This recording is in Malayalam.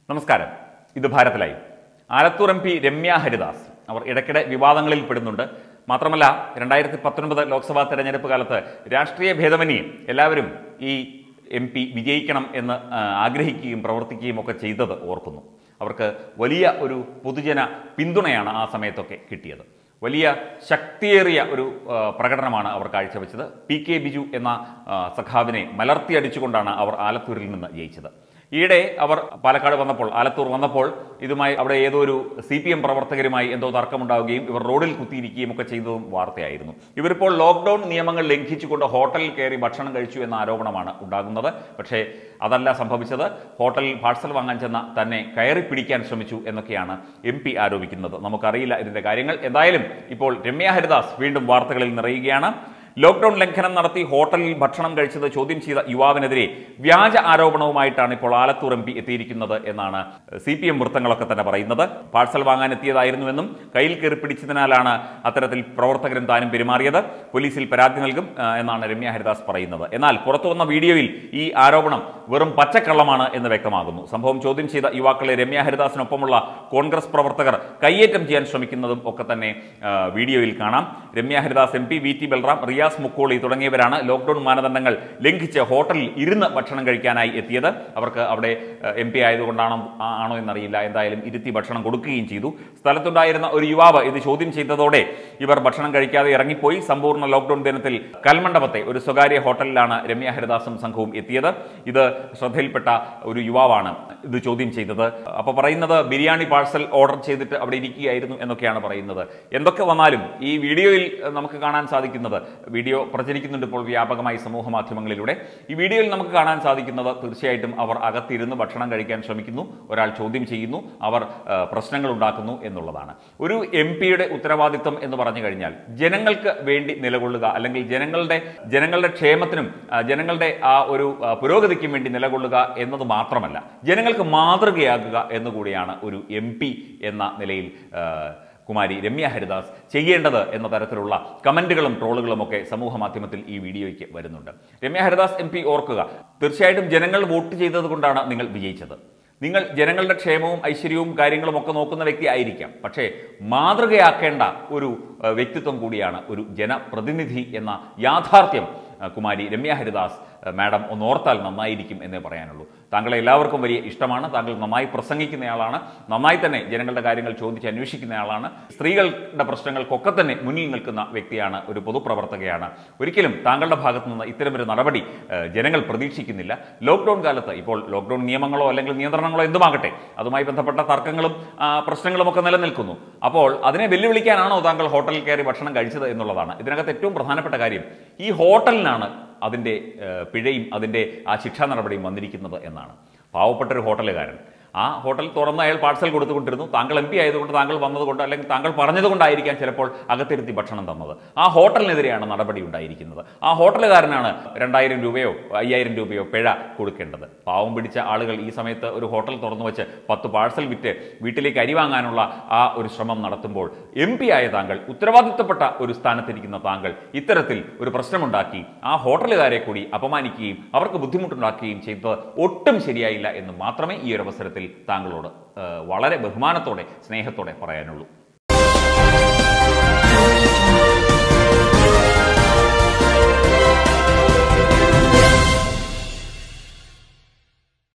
നമസ്കാരം ഇത് ഭാരത് ആലത്തൂർ എം പി രമ്യ ഹരിദാസ് അവർ ഇടയ്ക്കിടെ വിവാദങ്ങളിൽ പെടുന്നുണ്ട് മാത്രമല്ല രണ്ടായിരത്തി പത്തൊൻപത് ലോക്സഭാ തെരഞ്ഞെടുപ്പ് കാലത്ത് രാഷ്ട്രീയ ഭേദമന്യേ എല്ലാവരും ഈ എം പി വിജയിക്കണം എന്ന് ആ, ആഗ്രഹിക്കുകയും പ്രവർത്തിക്കുകയും ഒക്കെ ചെയ്തത് ഓർക്കുന്നു അവർക്ക് വലിയ ഒരു പൊതുജന പിന്തുണയാണ് ആ സമയത്തൊക്കെ കിട്ടിയത് വലിയ ശക്തിയേറിയ ഒരു ആ, പ്രകടനമാണ് അവർ കാഴ്ചവെച്ചത് പി കെ ബിജു എന്ന ആ, സഖാവിനെ മലർത്തിയടിച്ചുകൊണ്ടാണ് അവർ ആലത്തൂരിൽ നിന്ന് ജയിച്ചത് ഈയിടെ അവർ പാലക്കാട് വന്നപ്പോൾ ആലത്തൂർ വന്നപ്പോൾ ഇതുമായി അവിടെ ഏതോ ഒരു സി പി എം പ്രവർത്തകരുമായി എന്തോ തർക്കമുണ്ടാവുകയും ഇവർ റോഡിൽ കുത്തിയിരിക്കുകയും ഒക്കെ ചെയ്തതും വാർത്തയായിരുന്നു ഇവരിപ്പോൾ ലോക്ക്ഡൌൺ നിയമങ്ങൾ ലംഘിച്ചുകൊണ്ട് ഹോട്ടലിൽ കയറി ഭക്ഷണം കഴിച്ചു എന്ന ആരോപണമാണ് ഉണ്ടാകുന്നത് പക്ഷേ അതല്ല സംഭവിച്ചത് ഹോട്ടലിൽ പാഴ്സൽ വാങ്ങാൻ ചെന്ന തന്നെ കയറി പിടിക്കാൻ ശ്രമിച്ചു എന്നൊക്കെയാണ് എം പി ആരോപിക്കുന്നത് നമുക്കറിയില്ല ഇതിന്റെ കാര്യങ്ങൾ എന്തായാലും ഇപ്പോൾ രമ്യ ഹരിദാസ് വീണ്ടും വാർത്തകളിൽ നിറയുകയാണ് ലോക്ക്ഡൌൺ ലംഘനം നടത്തി ഹോട്ടലിൽ ഭക്ഷണം കഴിച്ചത് ചോദ്യം ചെയ്ത യുവാവിനെതിരെ വ്യാജ ആരോപണവുമായിട്ടാണ് ഇപ്പോൾ ആലത്തൂർ എം പി എത്തിയിരിക്കുന്നത് എന്നാണ് സി പി എം വൃത്തങ്ങളൊക്കെ തന്നെ പറയുന്നത് പാഴ്സൽ വാങ്ങാൻ എത്തിയതായിരുന്നുവെന്നും കയ്യിൽ കയറി പിടിച്ചതിനാലാണ് അത്തരത്തിൽ പ്രവർത്തകരും താനും പെരുമാറിയത് പോലീസിൽ പരാതി നൽകും ആ, എന്നാണ് രമ്യ ഹരിദാസ് പറയുന്നത് എന്നാൽ പുറത്തു വന്ന വീഡിയോയിൽ ഈ ആരോപണം വെറും പച്ചക്കള്ളമാണ് എന്ന് വ്യക്തമാകുന്നു സംഭവം ചോദ്യം ചെയ്ത യുവാക്കളെ രമ്യ ഹരിദാസിനൊപ്പമുള്ള കോൺഗ്രസ് പ്രവർത്തകർ കയ്യേറ്റം ചെയ്യാൻ ശ്രമിക്കുന്നതും ഒക്കെ തന്നെ ആ, വീഡിയോയിൽ കാണാം Ramya Haridas M P V T Balram Riyas Mukkoli തുടങ്ങിയവരാണ് ലോക്ക്ഡൌൺ മാനദണ്ഡങ്ങൾ ലംഘിച്ച് ഹോട്ടലിൽ ഇരുന്ന് ഭക്ഷണം കഴിക്കാനായി എത്തിയത് അവർക്ക് അവിടെ എം പി ആയതുകൊണ്ടാണോ ആ- ആണോ എന്നറിയില്ല എന്തായാലും ഇരുത്തി ഭക്ഷണം കൊടുക്കുകയും ചെയ്തു സ്ഥലത്തുണ്ടായിരുന്ന ഒരു യുവാവ് ഇത് ചോദ്യം ചെയ്തതോടെ ഇവർ ഭക്ഷണം കഴിക്കാതെ ഇറങ്ങിപ്പോയി സമ്പൂർണ്ണ ലോക്ക്ഡൌൺ ദിനത്തിൽ കൽമണ്ഡപത്തെ ഒരു സ്വകാര്യ ഹോട്ടലിലാണ് രമ്യ ഹരിദാസും സംഘവും എത്തിയത് ഇത് ശ്രദ്ധയിൽപ്പെട്ട ഒരു യുവാവാണ് ഇത് ചോദ്യം ചെയ്തത് അപ്പൊ പറയുന്നത് ബിരിയാണി പാഴ്സൽ ഓർഡർ ചെയ്തിട്ട് അവിടെ ഇരിക്കുകയായിരുന്നു എന്നൊക്കെയാണ് പറയുന്നത് എന്തൊക്കെ വന്നാലും ഈ വീഡിയോയിൽ ഏഹ്, നമുക്ക് കാണാൻ സാധിക്കുന്നത് വീഡിയോ പ്രചരിക്കുന്നുണ്ട് ഇപ്പോൾ വ്യാപകമായി സമൂഹ മാധ്യമങ്ങളിലൂടെ ഈ വീഡിയോയിൽ നമുക്ക് കാണാൻ സാധിക്കുന്നത് തീർച്ചയായിട്ടും അവർ അകത്തിരുന്ന് ഭക്ഷണം കഴിക്കാൻ ശ്രമിക്കുന്നു ഒരാൾ ചോദ്യം ചെയ്യുന്നു അവർ ഏഹ്, പ്രശ്നങ്ങൾ ഉണ്ടാക്കുന്നു എന്നുള്ളതാണ് ഒരു എം പിയുടെ ഉത്തരവാദിത്വം എന്ന് പറഞ്ഞു കഴിഞ്ഞാൽ ജനങ്ങൾക്ക് വേണ്ടി നിലകൊള്ളുക അല്ലെങ്കിൽ ജനങ്ങളുടെ ജനങ്ങളുടെ ക്ഷേമത്തിനും ആ, ജനങ്ങളുടെ ആ ഒരു ആ, പുരോഗതിക്കും വേണ്ടി നിലകൊള്ളുക എന്നത് മാത്രമല്ല ജനങ്ങൾക്ക് മാതൃകയാകുക എന്നുകൂടിയാണ് ഒരു എം പി എന്ന നിലയിൽ ആ, കുമാരി രമ്യ ഹരിദാസ് ചെയ്യേണ്ടത് എന്ന തരത്തിലുള്ള കമന്റുകളും ട്രോളുകളും ഒക്കെ സമൂഹ മാധ്യമത്തിൽ ഈ വീഡിയോയ്ക്ക് വരുന്നുണ്ട് രമ്യ ഹരിദാസ് എം പി ഓർക്കുക തീർച്ചയായിട്ടും ജനങ്ങൾ വോട്ട് ചെയ്തത് കൊണ്ടാണ് നിങ്ങൾ വിജയിച്ചത് നിങ്ങൾ ജനങ്ങളുടെ ക്ഷേമവും ഐശ്വര്യവും കാര്യങ്ങളും ഒക്കെ നോക്കുന്ന വ്യക്തി ആയിരിക്കാം പക്ഷേ മാതൃകയാക്കേണ്ട ഒരു ആ, വ്യക്തിത്വം കൂടിയാണ് ഒരു ജനപ്രതിനിധി എന്ന യാഥാർത്ഥ്യം ആ, കുമാരി രമ്യ ഹരിദാസ് ആ, മാഡം ഒന്ന് ഓർത്താൽ നന്നായിരിക്കും എന്നേ പറയാനുള്ളൂ താങ്കളെ എല്ലാവർക്കും വലിയ ഇഷ്ടമാണ് താങ്കൾ നന്നായി പ്രസംഗിക്കുന്നയാളാണ് നന്നായി തന്നെ ജനങ്ങളുടെ കാര്യങ്ങൾ ചോദിച്ച് അന്വേഷിക്കുന്നയാളാണ് സ്ത്രീകളുടെ പ്രശ്നങ്ങൾക്കൊക്കെ തന്നെ മുന്നിൽ നിൽക്കുന്ന വ്യക്തിയാണ് ഒരു പൊതുപ്രവർത്തകയാണ് ഒരിക്കലും താങ്കളുടെ ഭാഗത്തു നിന്ന് ഇത്തരമൊരു നടപടി ആ, ജനങ്ങൾ പ്രതീക്ഷിക്കുന്നില്ല ലോക്ക്ഡൌൺ കാലത്ത് ഇപ്പോൾ ലോക്ക്ഡൌൺ നിയമങ്ങളോ അല്ലെങ്കിൽ നിയന്ത്രണങ്ങളോ എന്തുമാകട്ടെ അതുമായി ബന്ധപ്പെട്ട തർക്കങ്ങളും ആ, പ്രശ്നങ്ങളും ഒക്കെ നിലനിൽക്കുന്നു അപ്പോൾ അതിനെ വെല്ലുവിളിക്കാനാണോ താങ്കൾ ഹോട്ടലിൽ കയറി ഭക്ഷണം കഴിച്ചത് എന്നുള്ളതാണ് ഇതിനകത്ത് ഏറ്റവും പ്രധാനപ്പെട്ട കാര്യം ഈ ഹോട്ടലിനാണ് അതിൻ്റെ ഏഹ്, പിഴയും അതിൻ്റെ ആ ശിക്ഷാ നടപടിയും വന്നിരിക്കുന്നത് എന്നാണ് പാവപ്പെട്ട ഒരു ഹോട്ടലുകാരൻ ആ ഹോട്ടൽ തുറന്ന് അയാൾ പാഴ്സൽ കൊടുത്തുകൊണ്ടിരുന്നു താങ്കൾ എം പി ആയതുകൊണ്ട് താങ്കൾ വന്നതുകൊണ്ട് അല്ലെങ്കിൽ താങ്കൾ പറഞ്ഞതുകൊണ്ടായിരിക്കാം ചിലപ്പോൾ അകത്തിരുത്തി ഭക്ഷണം തന്നത് ആ ഹോട്ടലിനെതിരെയാണ് നടപടി ഉണ്ടായിരിക്കുന്നത് ആ ഹോട്ടലുകാരനാണ് രണ്ടായിരം രൂപയോ അയ്യായിരം രൂപയോ പിഴ കൊടുക്കേണ്ടത് പാവം പിടിച്ച ആളുകൾ ഈ സമയത്ത് ഒരു ഹോട്ടൽ തുറന്നു വെച്ച് പത്ത് പാഴ്സൽ വിറ്റ് വീട്ടിലേക്ക് അരി വാങ്ങാനുള്ള ആ ഒരു ശ്രമം നടത്തുമ്പോൾ എം പി ആയ താങ്കൾ ഉത്തരവാദിത്തപ്പെട്ട ഒരു സ്ഥാനത്തിരിക്കുന്ന താങ്കൾ ഇത്തരത്തിൽ ഒരു പ്രശ്നമുണ്ടാക്കി ആ ഹോട്ടലുകാരെ കൂടി അപമാനിക്കുകയും അവർക്ക് ബുദ്ധിമുട്ടുണ്ടാക്കുകയും ചെയ്തത് ഒട്ടും ശരിയായില്ല എന്ന് മാത്രമേ ഈ ഒരു അവസരത്തിൽ താങ്കളോട് ഏഹ്, വളരെ ബഹുമാനത്തോടെ സ്നേഹത്തോടെ പറയാനുള്ളൂ